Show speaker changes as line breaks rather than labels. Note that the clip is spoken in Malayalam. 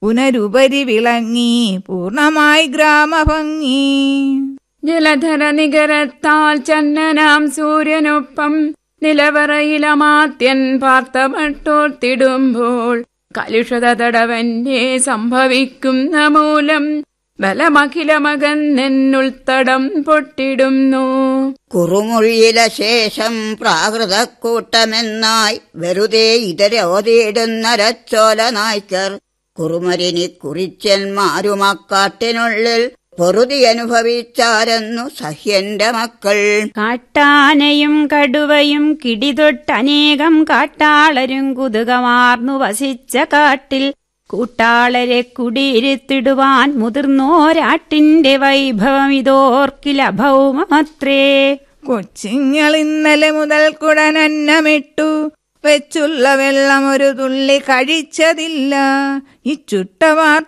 പുനരുപരി വിളങ്ങി പൂർണമായി ഗ്രാമഭംഗി
ജലധര നികരത്താൽ ചന്നനാം സൂര്യനൊപ്പം നിലവറയിലമാത്യൻ പാർത്തമട്ടോർത്തിടുമ്പോൾ കലുഷത തടവന്റെ സംഭവിക്കുന്ന മൂലം ബലമഖിലമകന്നെന്നുൾത്തടം പൊട്ടിടുന്നു
കുറുമൊഴിയിലെ ശേഷം പ്രാകൃതക്കൂട്ടമെന്നായി വെറുതെ ഇതരോതിയിടുന്നരച്ചോല നായ്ക്കർ കുറുമരിനി കുറിച്ചന്മാരുമക്കാട്ടിനുള്ളിൽ പൊറുതി അനുഭവിച്ചാരെന്നു സഹ്യന്റെ മക്കൾ
കാട്ടാനയും കടുവയും കിടിതൊട്ടനേകം കാട്ടാളരും കുതുകമാർന്നു വസിച്ച കാട്ടിൽ കൂട്ടാളരെ കുടിയിരുത്തിടുവാൻ മുതിർന്നോരാട്ടിന്റെ വൈഭവം ഇതോർക്കില ഭൗമമത്രേ
കൊച്ചിങ്ങൾ ഇന്നലെ മുതൽ കുടനന്നമിട്ടു വെച്ചുള്ള വെള്ളം ഒരു തുള്ളി കഴിച്ചതില്ല ഈ ചുട്ടവാർ